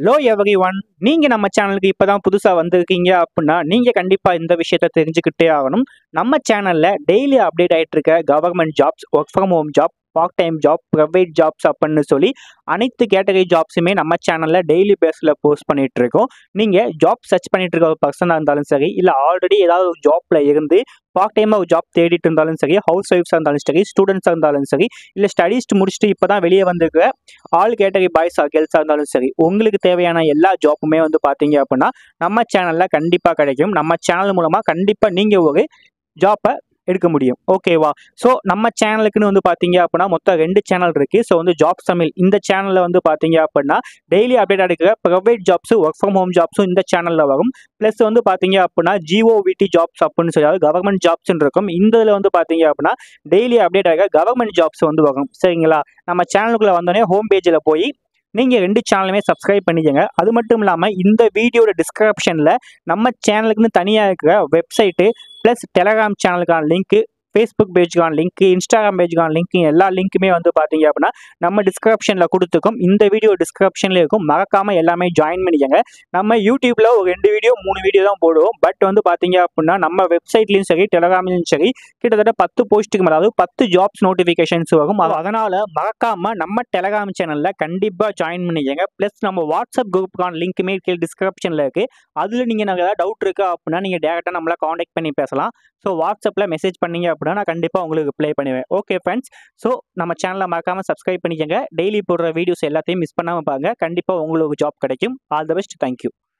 hello every one நீங்கள் நம்ம சேனலுக்கு இப்போ தான் புதுசாக வந்திருக்கீங்க அப்படின்னா நீங்கள் கண்டிப்பாக இந்த விஷயத்த தெரிஞ்சுக்கிட்டே ஆகணும் நம்ம சேனலில் டெய்லி அப்டேட் ஆகிட்டு இருக்க government jobs work from home job part time job private jobs அப்படின்னு சொல்லி அனைத்து கேட்டகரி ஜாப்ஸுமே நம்ம சேனலில் டெய்லி பேஸில் போஸ்ட் பண்ணிட்டு இருக்கோம் நீங்கள் ஜாப் சர்ச் பண்ணிட்டு இருக்க ஒரு பர்சனாக இருந்தாலும் சரி இல்லை ஆல்ரெடி ஏதாவது ஒரு ஜாப்பில் இருந்து பார்ட் டைமாக ஒரு ஜாப் தேடிட்டு இருந்தாலும் சரி ஹவுஸ் ஒய்ஃப்ஸாக இருந்தாலும் சரி ஸ்டூடெண்ட்ஸாக இருந்தாலும் சரி இல்லை ஸ்டடீஸ் முடிச்சுட்டு இப்போ தான் வெளியே வந்திருக்கிற ஆல் கேட்டகரி பாய்ஸ் கேர்ள்ஸாக இருந்தாலும் சரி உங்களுக்கு தேவையான எல்லா ஜாப்புமே வந்து பார்த்தீங்க அப்படின்னா நம்ம சேனலில் கண்டிப்பாக கிடைக்கும் நம்ம சேனல் மூலமாக கண்டிப்பாக நீங்கள் ஒரு ஜாப்பை எடுக்க முடியும் ஓகேவா ஸோ நம்ம சேனலுக்குன்னு வந்து பார்த்தீங்க அப்படின்னா மொத்தம் ரெண்டு சேனல் இருக்குது ஸோ வந்து ஜாப் தமிழ் இந்த சேனலில் வந்து பார்த்தீங்க அப்படின்னா டெய்லி அப்டேட் எடுக்கிற private jobs work from home ஜாப்ஸும் இந்த சேனலில் வரும் ப்ளஸ் வந்து பார்த்தீங்க அப்படின்னா ஜிஓவிடி ஜாப்ஸ் அப்படின்னு சொல்லி அதாவது கவர்மெண்ட் ஜாப்ஸ்ன்னு இருக்கும் இந்த இதில் வந்து பார்த்தீங்க அப்படின்னா டெய்லி அப்டேட் ஆகிற கவர்மெண்ட் ஜாப்ஸ் வந்து வரும் சரிங்களா நம்ம சேனலுக்குள்ளே வந்தோடனே ஹோம் பேஜில் போய் நீங்கள் ரெண்டு சேனலுமே சப்ஸ்கிரைப் பண்ணிக்கோங்க அது மட்டும் இல்லாமல் இந்த வீடியோட டிஸ்கிரிப்ஷனில் நம்ம சேனலுக்குன்னு தனியாக இருக்கிற வெப்சைட்டு ப்ளஸ் டெலகிராம் சேனலுக்கான லிங்க்கு ஃபேஸ்புக் பேஜுக்கான லிங்க் இன்ஸ்டாகிராம் பேஜுக்கான லிங்க் எல்லா லிங்க்குமே வந்து பார்த்தீங்க அப்படின்னா நம்ம டிஸ்கிரிப்ஷனில் கொடுத்துருக்கோம் இந்த வீடியோ டிஸ்கிரிப்ஷனில் இருக்கும் மறக்காமல் எல்லாமே ஜாயின் பண்ணிக்கோங்க நம்ம யூடியூப்பில் ஒரு ரெண்டு வீடியோ மூணு வீடியோ தான் போடுவோம் பட் வந்து பார்த்தீங்க அப்படின்னா நம்ம வெப்சைட்லேயும் சரி டெலகிராம்லையும் சரி கிட்டத்தட்ட பத்து போஸ்ட்டுக்கு மேலே அதாவது பத்து ஜாப்ஸ் நோட்டிஃபிகேஷன்ஸ் வரும் அது அதனால் மறக்காமல் நம்ம டெலகிராம் சேனலில் கண்டிப்பாக ஜாயின் பண்ணிக்கோங்க ப்ளஸ் நம்ம வாட்ஸ்அப் குரூப்புக்கான லிங்க்குமே கீழே டிஸ்கிரிப்ஷனில் இருக்குது அதில் நீங்கள் நாங்கள் ஏதாவது டவுட் இருக்குது அப்படின்னா நீங்கள் டேரெக்டாக நம்மளை காண்டாக்ட் பண்ணி பேசலாம் ஸோ வாட்ஸ்அப்பில் மெசேஜ் பண்ணீங்க அப்படின்னா நான் கண்டிப்பாக உங்களுக்கு ரிப்ளை பண்ணுவேன் ஓகே ஃப்ரெண்ட்ஸ் ஸோ நம்ம சேனலை மறக்காமல் சப்ஸ்கிரைப் பண்ணிக்கோங்க டெய்லி போடுற வீடியோஸ் எல்லாத்தையும் மிஸ் பண்ணாமல் பாருங்க கண்டிப்பாக உங்களுக்கு ஜாப் கிடைக்கும் ஆல் த பெஸ்ட் தேங்க்யூ